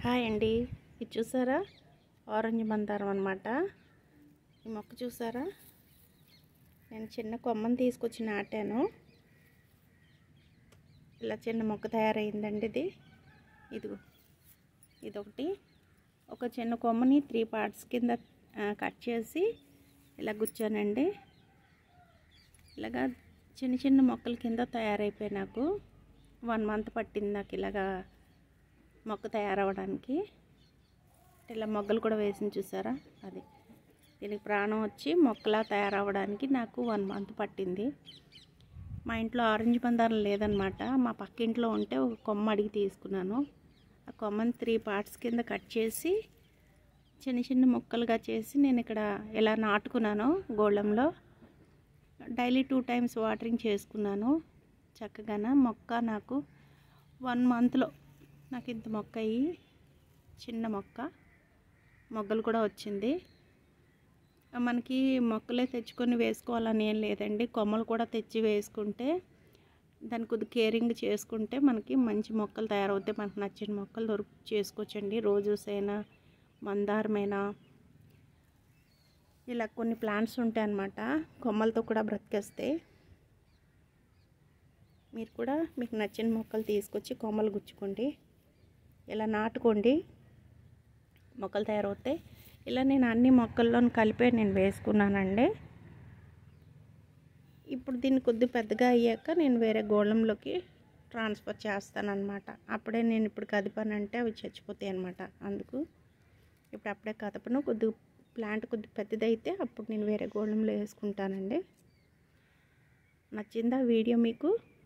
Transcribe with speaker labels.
Speaker 1: hi అండి ఇది చూసారా ఆరెంజ్ మందారం అనమాట ఈ మొక్క చూసారా నేను చిన్న కొమ్మని తీసుకొచ్చి నాటాను ఇలా చిన్న మొక్క తయారైందండి ఇది ఇదిగో ఇదొకటి ఒక చిన్న కొమ్మని త్రీ పార్ట్స్ కింద ఆ, కట్ చేసి ఇలా గుచ్చానండి ఇలాగా చిన్న చిన్న మొక్కల కింద తయారైపోయి నాకు వన్ మంత్ పట్టింది నాకు ఇలాగా మొక్క తయారవడానికి ఇలా మొగ్గలు కూడా వేసి చూసారా అది దీనికి ప్రాణం వచ్చి మొక్కలా తయారవడానికి నాకు వన్ మంత్ పట్టింది మా ఇంట్లో ఆరెంజ్ మందారం లేదనమాట మా పక్కింట్లో ఉంటే ఒక కొమ్మ అడిగి తీసుకున్నాను ఆ కొమ్మని త్రీ పార్ట్స్ కింద కట్ చేసి చిన్న చిన్న ముక్కలుగా చేసి నేను ఇక్కడ ఇలా నాటుకున్నాను గోళంలో డైలీ టూ టైమ్స్ వాటరింగ్ చేసుకున్నాను చక్కగా మొక్క నాకు వన్ మంత్లో నాకు ఇంత మొక్క అయ్యి చిన్న మొక్క మొగ్గలు కూడా వచ్చింది మనకి మొక్కలే తెచ్చుకొని వేసుకోవాలని ఏం లేదండి కొమ్మలు కూడా తెచ్చి వేసుకుంటే దాని కొద్ది కేరింగ్ చేసుకుంటే మనకి మంచి మొక్కలు తయారవుతాయి మనకు నచ్చిన మొక్కలు దొరికి చేసుకోవచ్చండి రోజుసైనా మందారమైనా ఇలా కొన్ని ప్లాంట్స్ ఉంటాయి అన్నమాట కొమ్మలతో కూడా బ్రతికేస్తాయి మీరు కూడా మీకు నచ్చిన మొక్కలు తీసుకొచ్చి కొమ్మలు గుచ్చుకోండి ఇలా నాటుకోండి మొక్కలు తయారవుతాయి ఇలా నేను అన్ని మొక్కల్లో కలిపే నేను వేసుకున్నానండి ఇప్పుడు దీన్ని కొద్ది పెద్దగా అయ్యాక నేను వేరే గోళంలోకి ట్రాన్స్ఫర్ చేస్తానన్నమాట అప్పుడే నేను ఇప్పుడు కదిపానంటే అవి చచ్చిపోతాయి అన్నమాట అందుకు ఇప్పుడు అప్పుడే కదపను కొద్ది ప్లాంట్ కొద్ది పెద్దదైతే అప్పుడు నేను వేరే గోళంలో వేసుకుంటానండి నచ్చిందా వీడియో మీకు